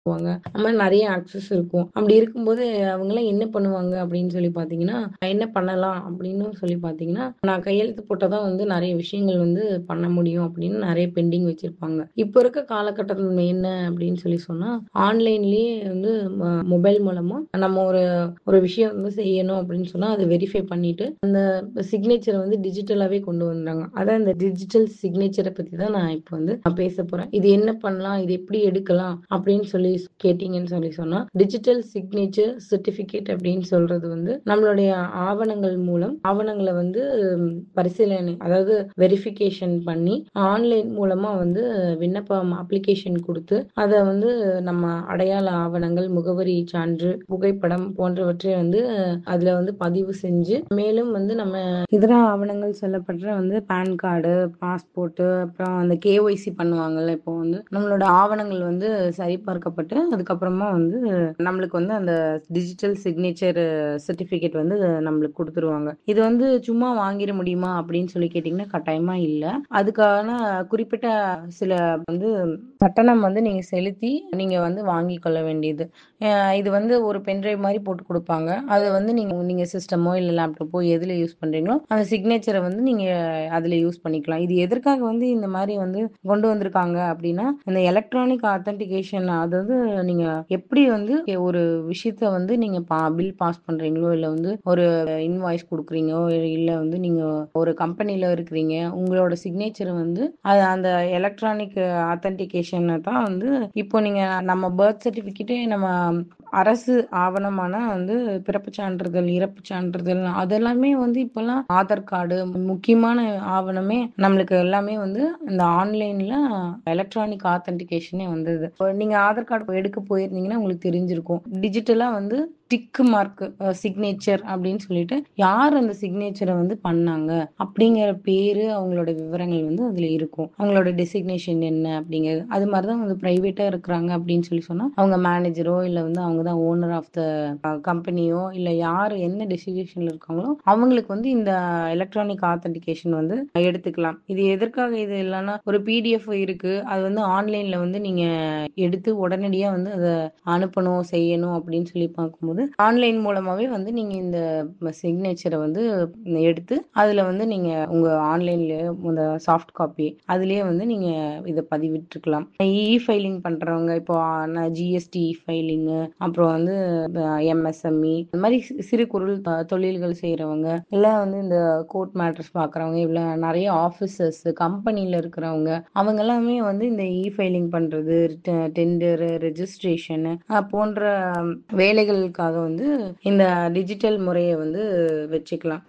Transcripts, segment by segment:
வாங்க அந்த மாதிரி நிறைய ஆக்சஸ் இருக்கும் அப்படி இருக்கும்போது அவங்களாம் என்ன பண்ணுவாங்க அப்படின்னு சொல்லி பார்த்தீங்கன்னா என்ன பண்ணலாம் அப்படின்னு சொல்லி பார்த்தீங்கன்னா நான் கையெழுத்து போட்டால் தான் வந்து நிறைய விஷயங்கள் வந்து பண்ண முடியும் அப்படின்னு நிறைய பெண்டிங் வச்சிருப்பாங்க இப்போ இருக்க காலகட்டத்தில் என்ன அப்படின்னு சொல்லி சொன்னா ஆன்லைன்லயே வந்து மொபைல் மூலமா நம்ம ஒரு ஒரு விஷயம் வந்து செய்யணும் அப்படின்னு சொன்னா அதை வெரிஃபை பண்ணிட்டு அந்த சிக்னேச்சரை வந்து டிஜிட்டலாவே கொண்டு வந்துறாங்க அதான் இந்த டிஜிட்டல் சிக்னேச்சரை பத்தி தான் நான் இப்போ வந்து நான் பேச போறேன் இது என்ன பண்ணலாம் இது எப்படி எடுக்கலாம் அப்படின்னு சொல்லி கேட்டீங்கன்னு சொல்லி சொன்னா டிஜிட்டல் சிக்னேச்சர் சர்டிபிகேட் அப்படின்னு சொல்றது வந்து நம்மளுடைய ஆவணங்கள் மூலம் ஆவணங்களை வந்து ம், பரிசீலனை அதாவது வெரிஃபிகேஷன் பண்ணி ஆன்லைன் மூலமா வந்து விண்ணப்பம் அப்ளிகேஷன் கொடுத்து அதை வந்து நம்ம அடையாள ஆவணங்கள் முகவரி சான்று புகைப்படம் போன்றவற்றை வந்து அதுல வந்து பதிவு செஞ்சு மேலும் வந்து நம்ம இதர ஆவணங்கள் சொல்லப்படுற வந்து பேன் கார்டு பாஸ்போர்ட் அப்புறம் அந்த கேஒய்சி பண்ணுவாங்கல்ல இப்போ வந்து நம்மளோட ஆவணங்கள் வந்து சரிபார்க்கப்பட்டு அதுக்கப்புறமா வந்து நம்மளுக்கு வந்து அந்த டிஜிட்டல் சிக்னேச்சர் சர்டிபிகேட் வந்து நம்மளுக்கு கொடுத்துருவாங்க இது வந்து சும்மா வாங்கிட முடியுமா அப்படின்னு சொல்லி கேட்டிங்கன்னா கட்டாயமா இல்ல அதுக்கான குறிப்பிட்ட சில வந்து கட்டணம் வந்து நீங்க செலுத்தி நீங்க வந்து வாங்கி கொள்ள வேண்டியது அஹ் இது வந்து ஒரு பென்ட்ரைவ் மாதிரி போட்டு கொடுப்பாங்க அதை வந்து நீங்க நீங்க சிஸ்டமோ இல்ல லேப்டாப்போ எதுல யூஸ் பண்றீங்களோ அந்த சிக்னேச்சரை வந்து நீங்க அதுல யூஸ் பண்ணிக்கலாம் இது எதற்காக வந்து இந்த மாதிரி வந்து கொண்டு வந்திருக்காங்க அப்படின்னா இந்த எலக்ட்ரானிக் ஆத்தன்டிகேஷன் அதாவது நீங்க எப்படி வந்து ஒரு விஷயத்த வந்து நீங்க பில் பாஸ் பண்றீங்களோ இல்ல வந்து ஒரு இன்வாய்ஸ் கொடுக்குறீங்க இல்ல வந்து நீங்க ஒரு கம்பெனில இருக்கிறீங்க உங்களோட சிக்னேச்சர் வந்து அது அந்த எலக்ட்ரானிக் ஆத்தன்டிகேஷன் தான் வந்து இப்போ நீங்க நம்ம பர்த் சர்டிபிகேட்டே நம்ம அரசு ஆவணமான வந்து பிறப்பு சான்றிதழ் இறப்பு சான்றிதழ் அதெல்லாமே வந்து இப்பெல்லாம் ஆதார் கார்டு முக்கியமான ஆவணமே நம்மளுக்கு எல்லாமே வந்து இந்த ஆன்லைன்ல எலக்ட்ரானிக் ஆத்தன்டிகேஷனே வந்தது இப்போ நீங்க ஆதார் கார்டு எடுக்க போயிருந்தீங்கன்னா உங்களுக்கு தெரிஞ்சிருக்கும் டிஜிட்டலா வந்து டிக் மார்க் சிக்னேச்சர் அப்படின்னு சொல்லிட்டு யார் அந்த சிக்னேச்சரை வந்து பண்ணாங்க அப்படிங்கிற பேரு அவங்களோட விவரங்கள் வந்து அதுல இருக்கும் அவங்களோட டெசிக்னேஷன் என்ன அப்படிங்கிறது அது மாதிரிதான் வந்து பிரைவேட்டா இருக்கிறாங்க அப்படின்னு சொல்லி சொன்னா அவங்க மேனேஜரோ இல்ல வந்து அவங்க தான் ஓனர் ஆஃப் த கம்பெனியோ இல்ல யார் என்ன டெசிக்னேஷன்ல இருக்காங்களோ அவங்களுக்கு வந்து இந்த எலக்ட்ரானிக் ஆத்தன்டிகேஷன் வந்து எடுத்துக்கலாம் இது எதற்காக இது இல்லைன்னா ஒரு பிடிஎஃப் இருக்கு அது வந்து ஆன்லைன்ல வந்து நீங்க எடுத்து உடனடியா வந்து அதை அனுப்பணும் செய்யணும் அப்படின்னு சொல்லி பார்க்கும்போது ஆன்லைன் மூலமாவே வந்து நீங்க இந்த சிக்னேச்சரை வந்து எடுத்து அதுல வந்து நீங்க உங்க ஆன்லைன்ல இந்த சாஃப்ட் காப்பி அதுலயே வந்து நீங்க இதை பதிவிட்டுருக்கலாம் இ ஃபைலிங் பண்றவங்க இப்போ ஜிஎஸ்டி ஃபைலிங் அப்புறம் வந்து எம்எஸ்எம்இ இந்த மாதிரி சி- சிறு குறு அஹ், தொழில்கள் செய்யறவங்க இல்ல வந்து இந்த கோர்ட் மேட்டர்ஸ் பாக்குறவங்க இவ்வளவு நிறைய ஆபீசர்ஸ் கம்பெனில இருக்கிறவங்க அவங்க எல்லாமே வந்து இந்த இ ஃபைலிங் பண்றது டெண்டர் ரெஜிஸ்ட்ரேஷன் போன்ற வேலைகளுக்காக வந்து இந்த டிஜிட்டல் முறையை வந்து வச்சுக்கலாம்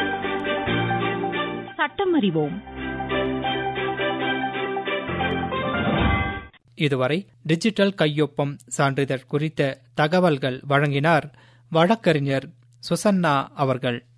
சட்டம் அறிவோம் இதுவரை டிஜிட்டல் கையொப்பம் சான்றிதழ் குறித்த தகவல்கள் வழங்கினார் வழக்கறிஞர் சுசன்னா அவர்கள்